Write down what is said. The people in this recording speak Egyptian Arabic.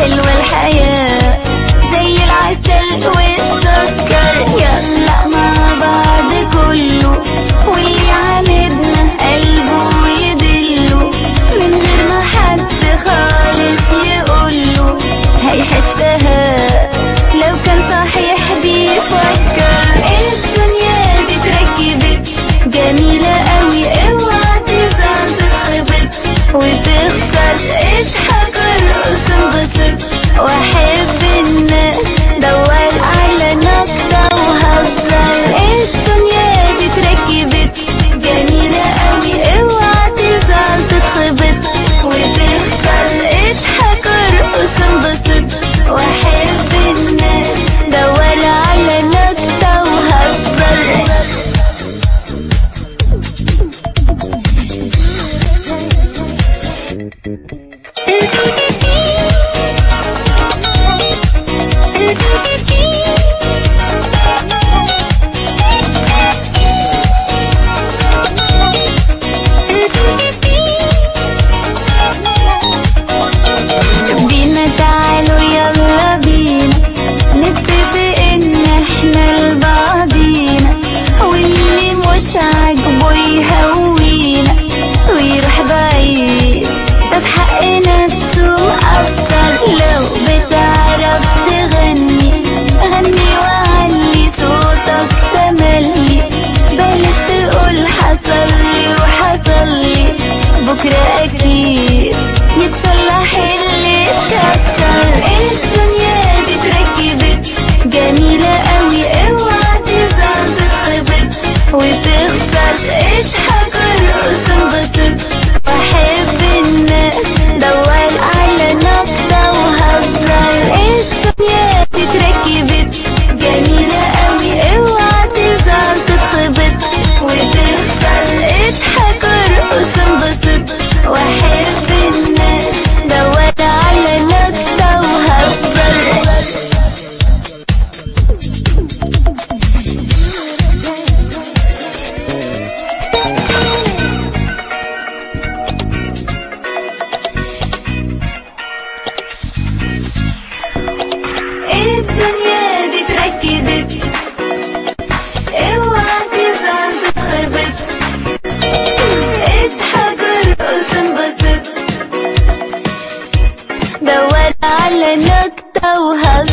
حلوة الحياة زي العسل والسكر يلا مع بعض كله واللي عاندنا قلبه يدله من غير ما حد خالص يقوله هيحسها لو كان صحيح بيفكر الدنيا دي اتركبت جميلة قوي اوعى تزعل تتخبط وتخسر اضحك ارقص انبسط واحب الناس دور على نكتة وهزر الدنيا دي اتركبت جميلة قوي اوعى تزعل تتخبط وتخسر اضحك ارقص انبسط واحب الناس دور على نكتة وهزر بينا تعالوا يلا بينا نتفق ان احنا لبعضينا واللي مش عاجبه يهوينا ويروح بعيد ده في حق نفسه مقصر لو بتعرف تغني غني وعلي صوتك تملي بلاش تقول حصل لي وحصل لي بكرة أكيد يتصلح اللي اتكسر الدنيا دي اتركبت جميلة قوي اوعى تزعل تتخبط وتخسر اضحك ارقص انبسط واحب الناس دور على نكتة وهزر الدنيا دي اتركبت جميلة قوي اوعى تزعل تتخبط وتخسر اضحك ارقص انبسط واحب الناس دور على نكتة وهزر الدنيا دي اتركبت اوعى تزعل تتخبط اضحك ارقص انبسط دور على نكتة وهزر